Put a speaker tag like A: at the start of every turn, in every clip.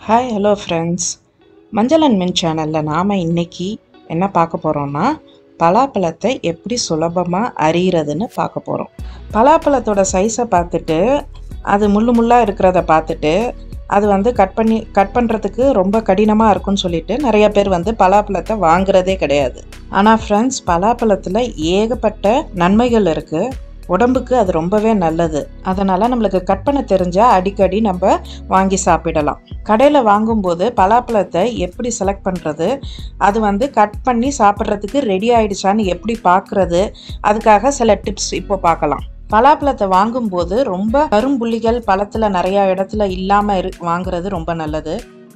A: hi hello friends மஞ்சள் and மின் சேனலில் நாம் இன்னைக்கு என்ன பார்க்க போகிறோம்னா பலாப்பழத்தை எப்படி சுலபமாக அறியறதுன்னு பார்க்க போகிறோம் பலாப்பழத்தோட சைஸை பார்த்துட்டு அது முள்ளு முள்ளாக இருக்கிறத பார்த்துட்டு அது வந்து கட் பண்ணி கட் பண்ணுறதுக்கு ரொம்ப கடினமாக இருக்கும்னு சொல்லிட்டு நிறைய பேர் வந்து பலாப்பழத்தை வாங்குறதே கிடையாது ஆனால் ஃப்ரெண்ட்ஸ் பலாப்பழத்தில் ஏகப்பட்ட நன்மைகள் இருக்குது உடம்புக்கு அது ரொம்பவே நல்லது அதனால் நம்மளுக்கு கட் பண்ண தெரிஞ்சால் அடிக்கடி நம்ம வாங்கி சாப்பிடலாம் கடையில் வாங்கும்போது பலாப்பழத்தை எப்படி செலக்ட் பண்ணுறது அது வந்து கட் பண்ணி சாப்பிட்றதுக்கு ரெடி ஆயிடுச்சான்னு எப்படி பார்க்குறது அதுக்காக சில டிப்ஸ் இப்போ பார்க்கலாம் பலாப்பழத்தை வாங்கும்போது ரொம்ப கரும்புள்ளிகள் பழத்தில் நிறையா இடத்துல இல்லாமல் இரு வாங்குறது ரொம்ப நல்லது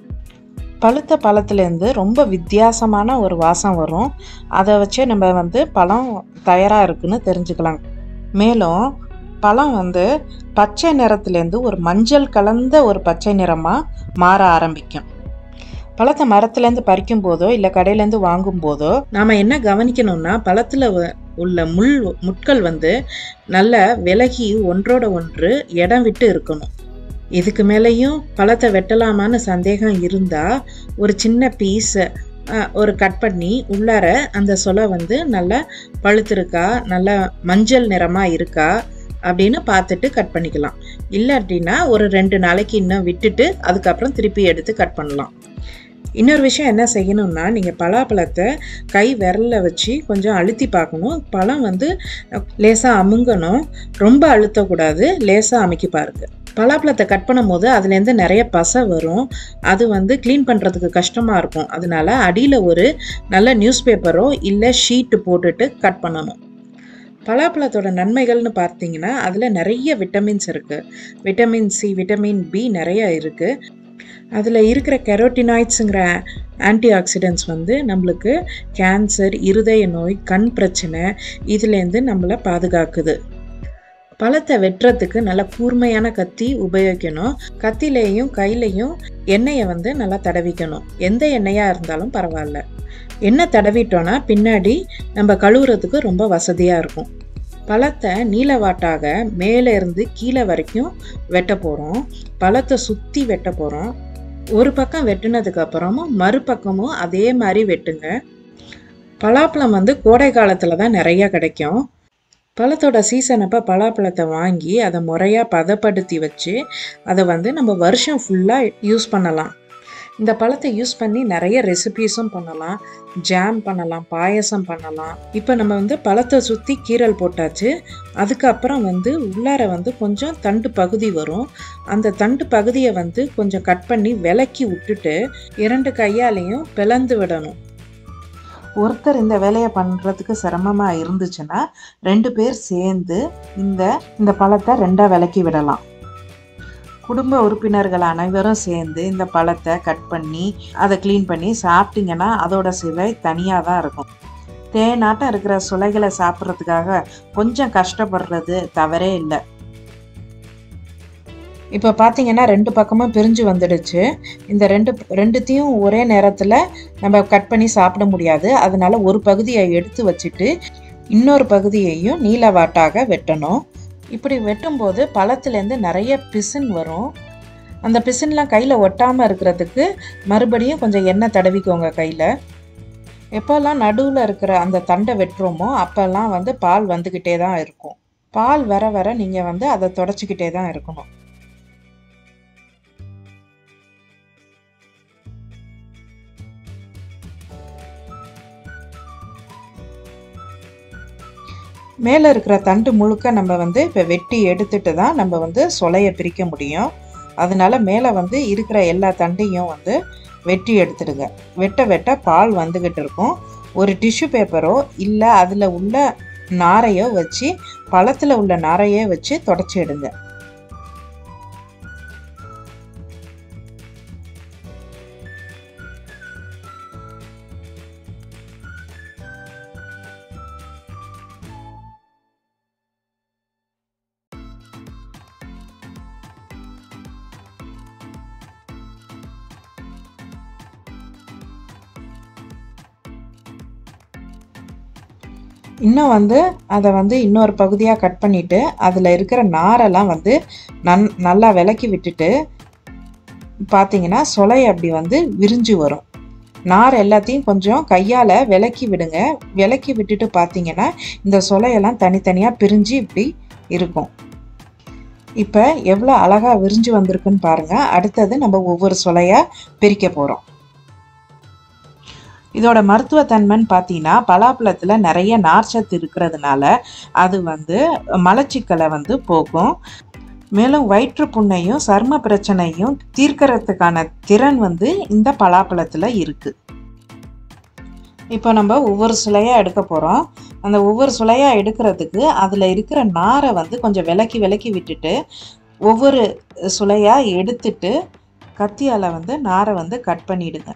A: பழுத்த பழத்துலேருந்து ரொம்ப வித்தியாசமான ஒரு வாசம் வரும் அதை வச்சே நம்ம வந்து பழம் தயாராக இருக்குன்னு தெரிஞ்சுக்கலாம் மேலும் பழம் வந்து பச்சை நிறத்துலேருந்து ஒரு மஞ்சள் கலந்த ஒரு பச்சை நிறமாக மாற ஆரம்பிக்கும் பழத்தை மரத்துலேருந்து பறிக்கும் போதோ இல்லை கடையிலேருந்து வாங்கும் போதோ நாம் என்ன கவனிக்கணும்னா பழத்தில் உள்ள முள் முட்கள் வந்து நல்ல விலகி ஒன்றோட ஒன்று இடம் விட்டு இருக்கணும் இதுக்கு மேலேயும் பழத்தை வெட்டலாமான்னு சந்தேகம் இருந்தால் ஒரு சின்ன பீஸ் ஒரு கட் பண்ணி உள்ளார அந்த சொலை வந்து நல்லா பழுத்திருக்கா நல்லா மஞ்சள் நிறமாக இருக்கா அப்படின்னு பார்த்துட்டு கட் பண்ணிக்கலாம் இல்லை அப்படின்னா ஒரு ரெண்டு நாளைக்கு இன்னும் விட்டுட்டு அதுக்கப்புறம் திருப்பி எடுத்து கட் பண்ணலாம் இன்னொரு விஷயம் என்ன செய்யணும்னா நீங்கள் பலாப்பழத்தை கை விரலில் வச்சு கொஞ்சம் அழுத்தி பார்க்கணும் பழம் வந்து லேசாக அமுங்கணும் ரொம்ப அழுத்தக்கூடாது லேசாக அமைக்கி பாருங்க பலாப்பழத்தை கட் பண்ணும் போது அதுலேருந்து நிறைய பசை வரும் அது வந்து க்ளீன் பண்ணுறதுக்கு கஷ்டமாக இருக்கும் அதனால அடியில் ஒரு நல்ல நியூஸ் பேப்பரோ இல்லை ஷீட்டு போட்டுட்டு கட் பண்ணணும் பலாப்பழத்தோட நன்மைகள்னு பார்த்தீங்கன்னா அதில் நிறைய விட்டமின்ஸ் இருக்குது விட்டமின் சி விட்டமின் பி நிறைய இருக்குது அதில் இருக்கிற கெரோட்டினாய்ட்ஸுங்கிற ஆன்டி ஆக்சிடென்ட்ஸ் வந்து நம்மளுக்கு கேன்சர் இருதய நோய் கண் பிரச்சனை இதுலேருந்து நம்மளை பாதுகாக்குது பழத்தை வெட்டுறதுக்கு நல்ல கூர்மையான கத்தி உபயோகிக்கணும் கத்திலேயும் கையிலையும் எண்ணெயை வந்து நல்லா தடவிக்கணும் எந்த எண்ணெயாக இருந்தாலும் பரவாயில்ல எண்ணெய் தடவிட்டோன்னா பின்னாடி நம்ம கழுவுறதுக்கு ரொம்ப வசதியாக இருக்கும் பழத்தை நீளவாட்டாக மேலே இருந்து கீழே வரைக்கும் வெட்ட போகிறோம் பழத்தை சுற்றி வெட்ட போகிறோம் ஒரு பக்கம் வெட்டினதுக்கு அப்புறமும் மறுபக்கமும் அதே மாதிரி வெட்டுங்க பலாப்பழம் வந்து கோடை காலத்தில் தான் நிறைய கிடைக்கும் பழத்தோட சீசன் அப்போ பலாப்பழத்தை வாங்கி அதை முறையாக பதப்படுத்தி வச்சு அதை வந்து நம்ம வருஷம் ஃபுல்லாக யூஸ் பண்ணலாம் இந்த பழத்தை யூஸ் பண்ணி நிறைய ரெசிபீஸும் பண்ணலாம் ஜாம் பண்ணலாம் பாயசம் பண்ணலாம் இப்போ நம்ம வந்து பழத்தை சுற்றி கீரல் போட்டாச்சு அதுக்கப்புறம் வந்து உள்ளார வந்து கொஞ்சம் தண்டு பகுதி வரும் அந்த தண்டு பகுதியை வந்து கொஞ்சம் கட் பண்ணி விலக்கி விட்டுட்டு இரண்டு கையாலையும் பிளந்து விடணும் ஒருத்தர் இந்த வேலையை பண்ணுறதுக்கு சிரமமாக இருந்துச்சுன்னா ரெண்டு பேர் சேர்ந்து இந்த இந்த பழத்தை ரெண்டாக விலக்கி விடலாம் குடும்ப உறுப்பினர்கள் அனைவரும் சேர்ந்து இந்த பழத்தை கட் பண்ணி அதை க்ளீன் பண்ணி சாப்பிட்டீங்கன்னா அதோட சுவை தனியாக தான் இருக்கும் தேனாட்டம் இருக்கிற சுளைகளை சாப்பிட்றதுக்காக கொஞ்சம் கஷ்டப்படுறது தவறே இல்லை இப்போ பார்த்தீங்கன்னா ரெண்டு பக்கமும் பிரிஞ்சு வந்துடுச்சு இந்த ரெண்டு ரெண்டுத்தையும் ஒரே நேரத்தில் நம்ம கட் பண்ணி சாப்பிட முடியாது அதனால ஒரு பகுதியை எடுத்து வச்சுட்டு இன்னொரு பகுதியையும் நீளவாட்டாக வெட்டணும் இப்படி வெட்டும்போது பழத்துலேருந்து நிறைய பிசின் வரும் அந்த பிசின்லாம் கையில் ஒட்டாமல் இருக்கிறதுக்கு மறுபடியும் கொஞ்சம் எண்ணெய் தடவிக்கோங்க கையில் எப்போல்லாம் நடுவில் இருக்கிற அந்த தண்டை வெட்டுறோமோ அப்போல்லாம் வந்து பால் வந்துக்கிட்டே தான் இருக்கும் பால் வர வர நீங்கள் வந்து அதை தொடச்சிக்கிட்டே தான் இருக்கணும் மேலே இருக்கிற தண்டு முழுக்க நம்ம வந்து இப்போ வெட்டி எடுத்துட்டு தான் நம்ம வந்து சொலையை பிரிக்க முடியும் அதனால மேலே வந்து இருக்கிற எல்லா தண்டையும் வந்து வெட்டி எடுத்துடுங்க வெட்ட வெட்ட பால் வந்துக்கிட்டு இருக்கும் ஒரு டிஷ்யூ பேப்பரோ இல்லை அதில் உள்ள நாரையோ வச்சு பழத்தில் உள்ள நாரையோ வச்சு தொடச்சி எடுங்க இன்னும் வந்து அதை வந்து இன்னொரு பகுதியாக கட் பண்ணிவிட்டு அதில் இருக்கிற நாரெல்லாம் வந்து நன் நல்லா விலக்கி விட்டுட்டு பார்த்தீங்கன்னா சொலை அப்படி வந்து விரிஞ்சு வரும் நார் எல்லாத்தையும் கொஞ்சம் கையால் விலக்கி விடுங்க விலக்கி விட்டுட்டு பார்த்தீங்கன்னா இந்த சொலையெல்லாம் தனித்தனியாக பிரிஞ்சு இப்படி இருக்கும் இப்போ எவ்வளோ அழகாக விரிஞ்சு வந்திருக்குன்னு பாருங்கள் அடுத்தது நம்ம ஒவ்வொரு சொலையாக பிரிக்க போகிறோம் இதோட மருத்துவத்தன்மைன்னு பார்த்தீங்கன்னா பலாப்பழத்தில் நிறைய நார்ச்சத்து இருக்கிறதுனால அது வந்து மலச்சிக்கலை வந்து போக்கும் மேலும் வயிற்றுப்புண்ணையும் சர்ம பிரச்சனையும் தீர்க்கறதுக்கான திறன் வந்து இந்த பலாப்பழத்தில் இருக்குது இப்போ நம்ம ஒவ்வொரு சுளையாக எடுக்க போகிறோம் அந்த ஒவ்வொரு சுளையாக எடுக்கிறதுக்கு அதில் இருக்கிற நாரை வந்து கொஞ்சம் விலக்கி விலக்கி விட்டுட்டு ஒவ்வொரு சுளையாக எடுத்துட்டு கத்தியால் வந்து நாரை வந்து கட் பண்ணிடுங்க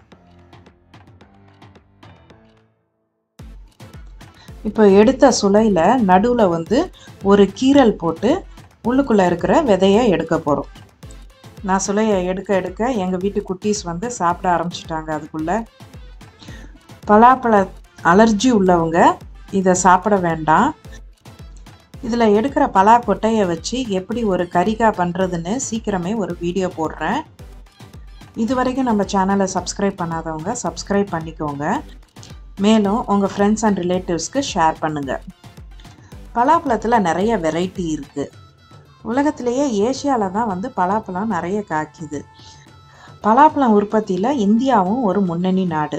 A: இப்போ எடுத்த சுளையில் நடுவில் வந்து ஒரு கீரல் போட்டு உள்ளுக்குள்ளே இருக்கிற விதையை எடுக்க போகிறோம் நான் சுளையை எடுக்க எடுக்க எங்கள் வீட்டு குட்டீஸ் வந்து சாப்பிட ஆரம்பிச்சிட்டாங்க அதுக்குள்ளே பலாப்பழ அலர்ஜி உள்ளவங்க இதை சாப்பிட வேண்டாம் இதில் எடுக்கிற பலா கொட்டையை வச்சு எப்படி ஒரு கறிக்காய் பண்ணுறதுன்னு சீக்கிரமே ஒரு வீடியோ போடுறேன் இது வரைக்கும் நம்ம சேனலை சப்ஸ்கிரைப் பண்ணாதவங்க சப்ஸ்கிரைப் பண்ணிக்கோங்க மேலும் உங்கள் ஃப்ரெண்ட்ஸ் அண்ட் ரிலேட்டிவ்ஸ்க்கு ஷேர் பண்ணுங்கள் பலாப்பழத்தில் நிறைய வெரைட்டி இருக்குது உலகத்திலேயே ஏஷியாவில் தான் வந்து பலாப்பழம் நிறைய காய்க்குது பலாப்பழம் உற்பத்தியில் இந்தியாவும் ஒரு முன்னணி நாடு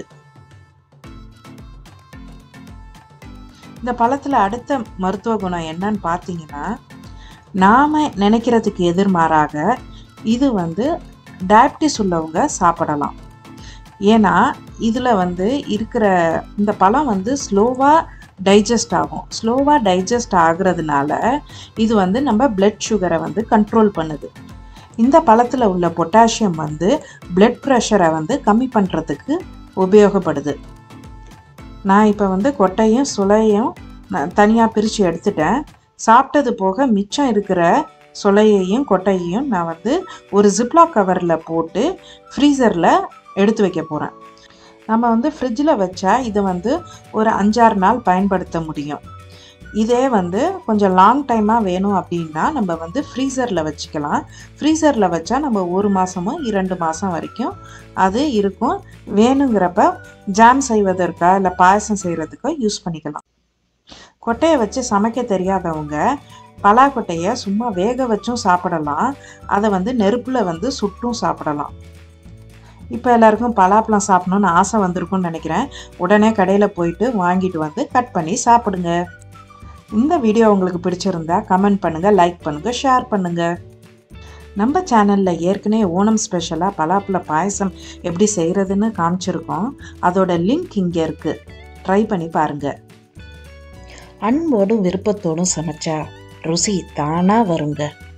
A: இந்த பழத்தில் அடுத்த மருத்துவ குணம் என்னன்னு பார்த்தீங்கன்னா நாம் நினைக்கிறதுக்கு எதிர்மாறாக இது வந்து டயபிட்டிஸ் உள்ளவங்க சாப்பிடலாம் ஏன்னா இதில் வந்து இருக்கிற இந்த பழம் வந்து ஸ்லோவாக டைஜஸ்ட் ஆகும் ஸ்லோவாக டைஜஸ்ட் ஆகுறதுனால இது வந்து நம்ம பிளட் சுகரை வந்து கண்ட்ரோல் பண்ணுது இந்த பழத்தில் உள்ள பொட்டாசியம் வந்து பிளட் ப்ரெஷரை வந்து கம்மி பண்ணுறதுக்கு உபயோகப்படுது நான் இப்போ வந்து கொட்டையும் சுளையும் நான் தனியாக பிரித்து எடுத்துட்டேன் சாப்பிட்டது போக மிச்சம் இருக்கிற சுளையையும் கொட்டையையும் நான் வந்து ஒரு ஜிப்லாக் கவரில் போட்டு ஃப்ரீசரில் எடுத்து வைக்க போகிறேன் நம்ம வந்து ஃப்ரிட்ஜில் வச்சா இது வந்து ஒரு அஞ்சாறு நாள் பயன்படுத்த முடியும் இதே வந்து கொஞ்சம் லாங் டைமாக வேணும் அப்படின்னா நம்ம வந்து ஃப்ரீசரில் வச்சுக்கலாம் ஃப்ரீசரில் வச்சா நம்ம ஒரு மாதமும் இரண்டு மாதம் வரைக்கும் அது இருக்கும் வேணுங்கிறப்ப ஜாம் செய்வதற்கா இல்லை பாயசம் செய்கிறதுக்கோ யூஸ் பண்ணிக்கலாம் கொட்டையை வச்சு சமைக்க தெரியாதவங்க பலாக்கொட்டையை சும்மா வேக வச்சும் சாப்பிடலாம் அதை வந்து நெருப்பில் வந்து சுட்டும் சாப்பிடலாம் இப்போ எல்லாருக்கும் பலாப்பழம் சாப்பிடணும்னு ஆசை வந்திருக்கும்னு நினைக்கிறேன் உடனே கடையில் போயிட்டு வாங்கிட்டு வந்து கட் பண்ணி சாப்பிடுங்க இந்த வீடியோ உங்களுக்கு பிடிச்சிருந்தா கமெண்ட் பண்ணுங்கள் லைக் பண்ணுங்கள் ஷேர் பண்ணுங்கள் நம்ம சேனலில் ஏற்கனவே ஓணம் ஸ்பெஷலாக பலாப்பழ பாயசம் எப்படி செய்கிறதுன்னு காமிச்சிருக்கோம் அதோட லிங்க் இங்கே இருக்குது ட்ரை பண்ணி பாருங்கள்
B: அன்போடும் விருப்பத்தோடும் சமைச்சா ருசி தானாக வருங்க